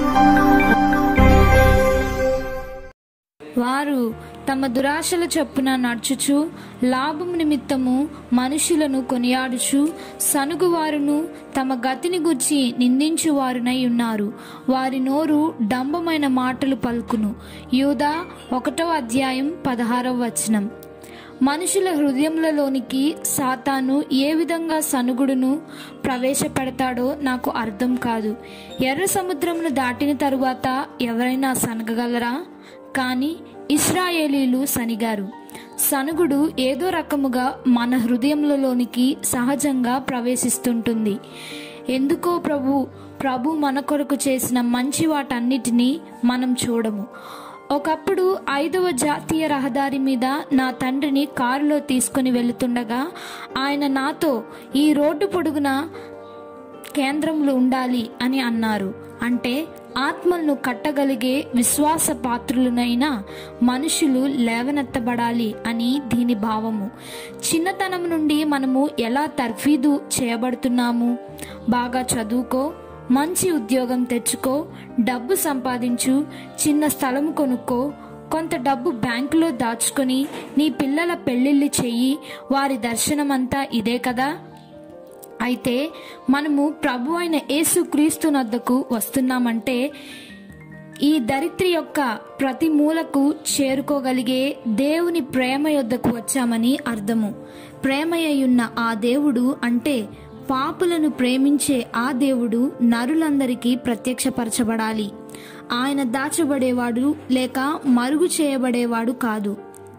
వారు తమ దురాశల చొప్పున నడుచుచు లాభం నిమిత్తము మనుషులను కొనియాడుచు సనుగువారును తమ గతిని గుర్చి నిందించువారునై ఉన్నారు వారి నోరు డంబమైన మాటలు పలుకును యూదా ఒకటో అధ్యాయం పదహారవ వచనం మనుషుల హృదయములలోనికి సాతాను ఏ విధంగా సనుగుడును ప్రవేశపెడతాడో నాకు అర్థం కాదు ఎర్ర సముద్రమును దాటిన తరువాత ఎవరైనా సనగగలరా కానీ ఇస్రాయేలీలు సనిగారు సనుగుడు ఏదో రకముగా మన హృదయములలోనికి సహజంగా ప్రవేశిస్తుంటుంది ఎందుకో ప్రభు ప్రభు మన కొరకు చేసిన మంచి వాటన్నిటినీ మనం చూడము ఒకప్పుడు ఐదవ జాతీయ రహదారి మీద నా తండ్రిని కారులో తీసుకుని వెళుతుండగా ఆయన నాతో ఈ రోడ్డు పొడుగున కేంద్రంలో ఉండాలి అని అన్నారు అంటే ఆత్మలను కట్టగలిగే విశ్వాస పాత్రులనైన మనుషులు లేవనెత్తబడాలి అని దీని భావము చిన్నతనం నుండి మనము ఎలా తర్ఫీదు చేయబడుతున్నాము బాగా చదువుకో మంచి ఉద్యోగం తెచ్చుకో డబ్బు సంపాదించు చిన్న స్థలం కొనుక్కో కొంత డబ్బు బ్యాంకులో దాచుకొని నీ పిల్లల పెళ్ళిళ్ళు చెయ్యి వారి దర్శనమంతా ఇదే కదా అయితే మనము ప్రభు అయిన యేసు క్రీస్తునద్దకు వస్తున్నామంటే ఈ దరిద్రి యొక్క ప్రతి మూలకు చేరుకోగలిగే దేవుని ప్రేమ యొద్దకు వచ్చామని అర్థము ప్రేమయ్యున్న ఆ దేవుడు అంటే పాపులను ప్రేమించే ఆ దేవుడు నరులందరికీ ప్రత్యక్షపరచబడాలి ఆయన దాచబడేవాడు లేక మరుగు చేయబడేవాడు కాదు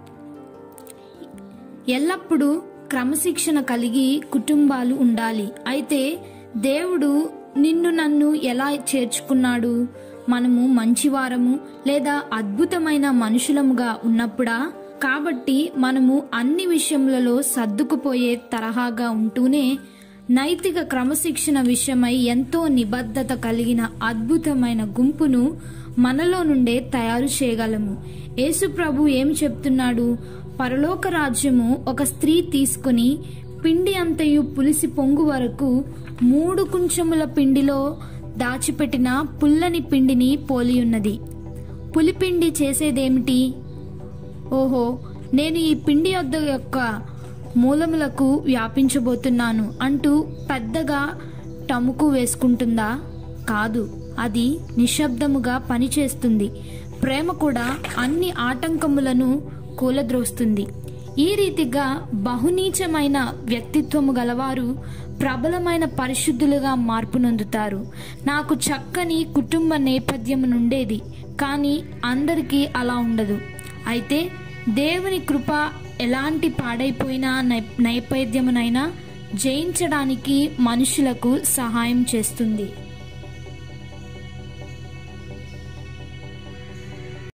ఎల్లప్పుడూ క్రమశిక్షణ కలిగి కుటుంబాలు ఉండాలి అయితే దేవుడు నిన్ను నన్ను ఎలా చేర్చుకున్నాడు మనము మంచివారము లేదా అద్భుతమైన మనుషులముగా ఉన్నప్పుడా కాబట్టి మనము అన్ని విషయములలో సర్దుకుపోయే తరహాగా ఉంటూనే నైతిక క్రమశిక్షణ విషయమై ఎంతో నిబద్ధత కలిగిన అద్భుతమైన గుంపును మనలో నుండే తయారు చేయగలము యేసు ప్రభు ఏమి చెప్తున్నాడు పరలోక రాజ్యము ఒక స్త్రీ తీసుకుని పిండి అంతయు పులిసి పొంగు వరకు మూడు కుంచముల పిండిలో దాచిపెట్టిన పుల్లని పిండిని పోలియున్నది పులిపిండి చేసేదేమిటి ఓహో నేను ఈ పిండి యొద్ద యొక్క మూలములకు వ్యాపించబోతున్నాను అంటూ పెద్దగా టముకు వేసుకుంటుందా కాదు అది నిశ్శబ్దముగా పనిచేస్తుంది ప్రేమ కూడా అన్ని ఆటంకములను కూలద్రోస్తుంది ఈ రీతిగా బహునీచమైన వ్యక్తిత్వము గలవారు ప్రబలమైన పరిశుద్ధులుగా మార్పు నొందుతారు నాకు చక్కని కుటుంబ నేపథ్యం నుండేది కానీ అందరికీ అలా ఉండదు అయితే దేవుని కృప ఎలాంటి పాడైపోయిన నై నైపేద్యమునైనా జయించడానికి మనుషులకు సహాయం చేస్తుంది